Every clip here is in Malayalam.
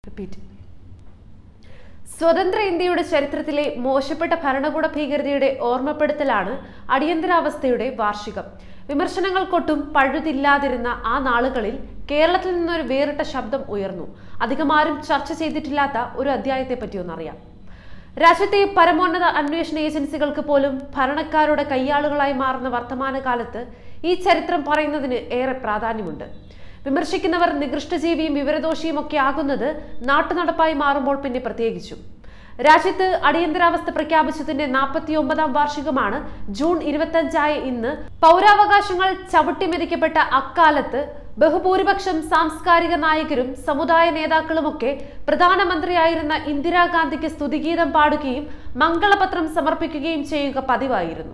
റിപ്പീറ്റ് സ്വതന്ത്ര ഇന്ത്യയുടെ ചരിത്രത്തിലെ മോശപ്പെട്ട ഭരണകൂട ഭീകരതയുടെ ഓർമ്മപ്പെടുത്തലാണ് അടിയന്തരാവസ്ഥയുടെ വാർഷികം വിമർശനങ്ങൾക്കൊട്ടും പഴുതില്ലാതിരുന്ന ആ നാളുകളിൽ കേരളത്തിൽ നിന്നൊരു വേറിട്ട ശബ്ദം ഉയർന്നു അധികമാരും ചർച്ച ചെയ്തിട്ടില്ലാത്ത ഒരു അധ്യായത്തെ പറ്റി ഒന്നറിയാം രാജ്യത്തെ പരമോന്നത അന്വേഷണ ഏജൻസികൾക്ക് പോലും ഭരണക്കാരുടെ കയ്യാളുകളായി മാറുന്ന വർത്തമാനകാലത്ത് ഈ ചരിത്രം പറയുന്നതിന് ഏറെ പ്രാധാന്യമുണ്ട് വിമർശിക്കുന്നവർ നികൃഷ്ടജീവിയും വിവരദോഷിയും ഒക്കെ ആകുന്നത് നാട്ടുനടപ്പായി മാറുമ്പോൾ പിന്നെ പ്രത്യേകിച്ചും രാജ്യത്ത് അടിയന്തരാവസ്ഥ പ്രഖ്യാപിച്ചതിന്റെ നാൽപ്പത്തി ഒമ്പതാം വാർഷികമാണ് ജൂൺ ഇരുപത്തഞ്ചായ ഇന്ന് പൗരാവകാശങ്ങൾ ചവിട്ടിമെതിക്കപ്പെട്ട അക്കാലത്ത് ബഹുഭൂരിപക്ഷം സാംസ്കാരിക നായകരും സമുദായ നേതാക്കളുമൊക്കെ പ്രധാനമന്ത്രിയായിരുന്ന ഇന്ദിരാഗാന്ധിക്ക് സ്തുതിഗീതം പാടുകയും മംഗളപത്രം സമർപ്പിക്കുകയും ചെയ്യുക പതിവായിരുന്നു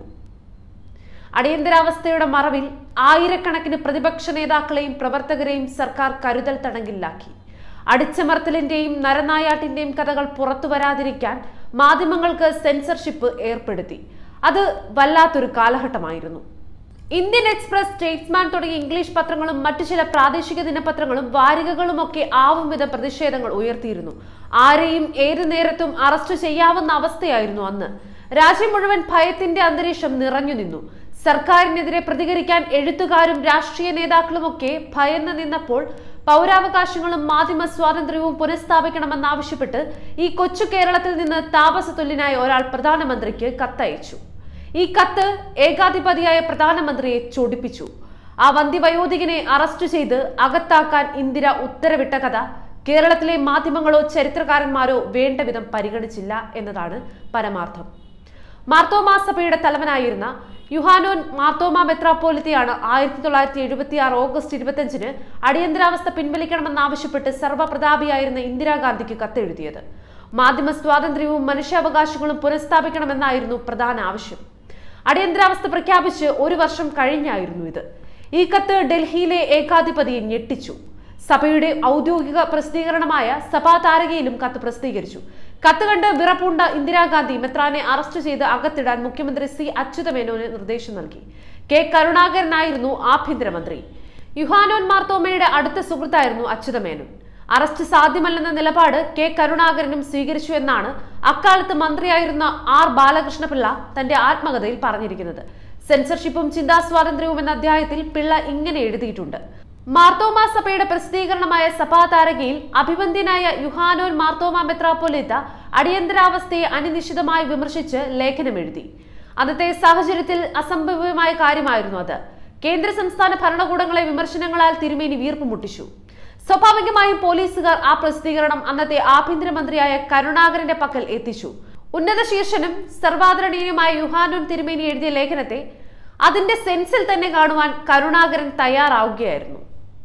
അടിയന്തരാവസ്ഥയുടെ മറവിൽ ആയിരക്കണക്കിന് പ്രതിപക്ഷ നേതാക്കളെയും പ്രവർത്തകരെയും സർക്കാർ കരുതൽ തടങ്കിലാക്കി അടിച്ചമർത്തലിന്റെയും നരനായാട്ടിന്റെയും കഥകൾ പുറത്തു വരാതിരിക്കാൻ മാധ്യമങ്ങൾക്ക് സെൻസർഷിപ്പ് ഏർപ്പെടുത്തി അത് വല്ലാത്തൊരു കാലഘട്ടമായിരുന്നു ഇന്ത്യൻ എക്സ്പ്രസ് സ്റ്റേറ്റ്സ്മാൻ തുടങ്ങിയ ഇംഗ്ലീഷ് പത്രങ്ങളും മറ്റു ചില പ്രാദേശിക ദിനപത്രങ്ങളും വാരികകളും ഒക്കെ ആവും വിധം പ്രതിഷേധങ്ങൾ ഉയർത്തിയിരുന്നു ആരെയും ഏതു നേരത്തും അറസ്റ്റ് ചെയ്യാവുന്ന അവസ്ഥയായിരുന്നു അന്ന് രാജ്യം മുഴുവൻ ഭയത്തിന്റെ അന്തരീക്ഷം നിറഞ്ഞു നിന്നു സർക്കാരിനെതിരെ പ്രതികരിക്കാൻ എഴുത്തുകാരും രാഷ്ട്രീയ നേതാക്കളുമൊക്കെ ഭയന്ന് നിന്നപ്പോൾ പൗരാവകാശങ്ങളും മാധ്യമ സ്വാതന്ത്ര്യവും പുനഃസ്ഥാപിക്കണമെന്നാവശ്യപ്പെട്ട് ഈ കൊച്ചു കേരളത്തിൽ നിന്ന് താപസതുല്യനായ ഒരാൾ പ്രധാനമന്ത്രിക്ക് കത്തയച്ചു ഈ കത്ത് ഏകാധിപതിയായ പ്രധാനമന്ത്രിയെ ചൊടിപ്പിച്ചു ആ വന്ധ്യവയോധികനെ അറസ്റ്റ് ചെയ്ത് അകത്താക്കാൻ ഇന്ദിര ഉത്തരവിട്ട കഥ കേരളത്തിലെ മാധ്യമങ്ങളോ ചരിത്രകാരന്മാരോ വേണ്ട വിധം പരിഗണിച്ചില്ല എന്നതാണ് പരമാർത്ഥം മാർത്തോമാ സഭയുടെ തലവനായിരുന്ന യുഹാനോൻ മാർത്തോമ മെത്രാപ്പോലിത്തയാണ് ആയിരത്തി തൊള്ളായിരത്തി എഴുപത്തി ആറ് ഓഗസ്റ്റ് ഇരുപത്തിയഞ്ചിന് അടിയന്തരാവസ്ഥ പിൻവലിക്കണമെന്നാവശ്യപ്പെട്ട് സർവ്വപ്രതാപിയായിരുന്ന ഇന്ദിരാഗാന്ധിക്ക് കത്തെഴുതിയത് മാധ്യമ സ്വാതന്ത്ര്യവും മനുഷ്യാവകാശങ്ങളും പുനഃസ്ഥാപിക്കണമെന്നായിരുന്നു പ്രധാന ആവശ്യം അടിയന്തരാവസ്ഥ പ്രഖ്യാപിച്ച് ഒരു വർഷം കഴിഞ്ഞായിരുന്നു ഇത് ഈ കത്ത് ഡൽഹിയിലെ ഏകാധിപതിയെ ഞെട്ടിച്ചു സഭയുടെ ഔദ്യോഗിക പ്രസിദ്ധീകരണമായ സഭാ താരകയിലും കത്ത് പ്രസിദ്ധീകരിച്ചു കത്ത് കണ്ട് വിറപ്പുണ്ട ഇന്ദിരാഗാന്ധി മെത്രാനെ അറസ്റ്റ് ചെയ്ത് അകത്തിടാൻ മുഖ്യമന്ത്രി സി അച്യുതമേനോന് നിർദ്ദേശം നൽകി കെ കരുണാകരനായിരുന്നു ആഭ്യന്തരമന്ത്രി യുഹാനോൻ മാർത്തോമയുടെ അടുത്ത സുഹൃത്തായിരുന്നു അച്യുതമേനോൻ അറസ്റ്റ് സാധ്യമല്ലെന്ന നിലപാട് കെ കരുണാകരനും സ്വീകരിച്ചു എന്നാണ് അക്കാലത്ത് മന്ത്രിയായിരുന്ന ആർ ബാലകൃഷ്ണപിള്ള തന്റെ ആത്മകഥയിൽ പറഞ്ഞിരിക്കുന്നത് സെൻസർഷിപ്പും ചിന്താസ്വാതന്ത്ര്യവും എന്ന അധ്യായത്തിൽ പിള്ള ഇങ്ങനെ എഴുതിയിട്ടുണ്ട് മാർത്തോമ സഭയുടെ പ്രസിദ്ധീകരണമായ സഭാതാരകയിൽ അഭിവന്ദ്യനായ യുഹാനോൻ മാർത്തോമ മെത്രാപ്പൊലിത്ത അടിയന്തരാവസ്ഥയെ അനിനിശ്ചിതമായി വിമർശിച്ച് ലേഖനമെഴുതി അന്നത്തെ സാഹചര്യത്തിൽ അസംഭവ്യമായ കാര്യമായിരുന്നു അത് കേന്ദ്ര സംസ്ഥാന ഭരണകൂടങ്ങളെ വിമർശനങ്ങളാൽ തിരുമേനി വീർപ്പ് മുട്ടിച്ചു സ്വാഭാവികമായും പോലീസുകാർ ആ പ്രസിദ്ധീകരണം അന്നത്തെ ആഭ്യന്തരമന്ത്രിയായ കരുണാകരന്റെ പക്കൽ എത്തിച്ചു ഉന്നത ശീർഷനും സർവാദരണീയനുമായ യുഹാനോൻ തിരുമേനി എഴുതിയ ലേഖനത്തെ അതിന്റെ സെൻസിൽ തന്നെ കാണുവാൻ കരുണാകരൻ തയ്യാറാവുകയായിരുന്നു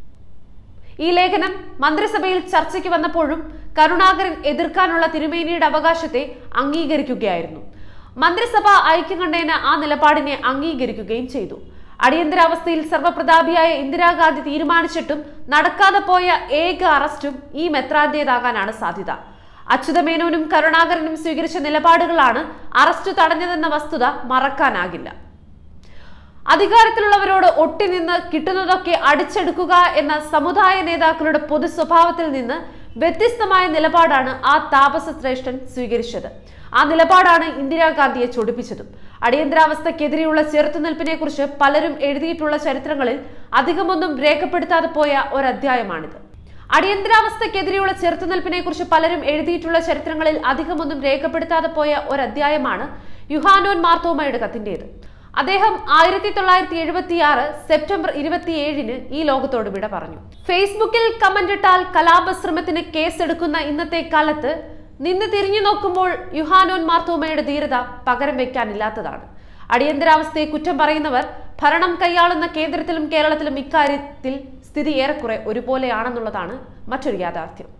ഈ ലേഖനം മന്ത്രിസഭയിൽ ചർച്ചയ്ക്ക് വന്നപ്പോഴും കരുണാകരൻ എതിർക്കാനുള്ള തിരുമേനിയുടെ അവകാശത്തെ അംഗീകരിക്കുകയായിരുന്നു മന്ത്രിസഭ ഐക്യം കണ്ടേന ആ നിലപാടിനെ അംഗീകരിക്കുകയും ചെയ്തു അടിയന്തരാവസ്ഥയിൽ സർവപ്രതാപിയായ ഇന്ദിരാഗാന്ധി തീരുമാനിച്ചിട്ടും നടക്കാതെ പോയ ഏക അറസ്റ്റും ഈ മെത്രാന്റേതാകാനാണ് സാധ്യത അച്യുതമേനോനും കരുണാകരനും സ്വീകരിച്ച നിലപാടുകളാണ് അറസ്റ്റ് തടഞ്ഞതെന്ന വസ്തുത മറക്കാനാകില്ല അധികാരത്തിലുള്ളവരോട് ഒട്ടിനിന്ന് കിട്ടുന്നതൊക്കെ അടിച്ചെടുക്കുക എന്ന സമുദായ നേതാക്കളുടെ പൊതു സ്വഭാവത്തിൽ നിന്ന് വ്യത്യസ്തമായ നിലപാടാണ് ആ താപസ ശ്രേഷ്ഠൻ സ്വീകരിച്ചത് ആ നിലപാടാണ് ഇന്ദിരാഗാന്ധിയെ ചൊടിപ്പിച്ചതും അടിയന്തരാവസ്ഥക്കെതിരെയുള്ള ചെറുത്തുനിൽപ്പിനെ കുറിച്ച് പലരും എഴുതിയിട്ടുള്ള ചരിത്രങ്ങളിൽ അധികമൊന്നും രേഖപ്പെടുത്താതെ പോയ ഒരധ്യായമാണിത് അടിയന്തരാവസ്ഥക്കെതിരെയുള്ള ചെറുത്തുനിൽപ്പിനെ കുറിച്ച് പലരും എഴുതിയിട്ടുള്ള ചരിത്രങ്ങളിൽ അധികമൊന്നും രേഖപ്പെടുത്താതെ പോയ ഒരധ്യായമാണ് യുഹാനോൻ മാർത്തോമയുടെ കത്തിന്റേത് അദ്ദേഹം ആയിരത്തി തൊള്ളായിരത്തി എഴുപത്തി ആറ് സെപ്റ്റംബർ ഇരുപത്തിയേഴിന് ഈ ലോകത്തോട് വിട പറഞ്ഞു ഫേസ്ബുക്കിൽ കമന്റ് ഇട്ടാൽ കലാപശ്രമത്തിന് കേസെടുക്കുന്ന ഇന്നത്തെ കാലത്ത് നിന്ന് തിരിഞ്ഞു നോക്കുമ്പോൾ യുഹാനോൻ മാർത്തോമയുടെ ധീരത പകരം വെക്കാനില്ലാത്തതാണ് അടിയന്തരാവസ്ഥയെ കുറ്റം പറയുന്നവർ ഭരണം കൈയാളുന്ന കേന്ദ്രത്തിലും കേരളത്തിലും ഇക്കാര്യത്തിൽ സ്ഥിതി ഏറെക്കുറെ ഒരുപോലെയാണെന്നുള്ളതാണ് മറ്റൊരു യാഥാർത്ഥ്യം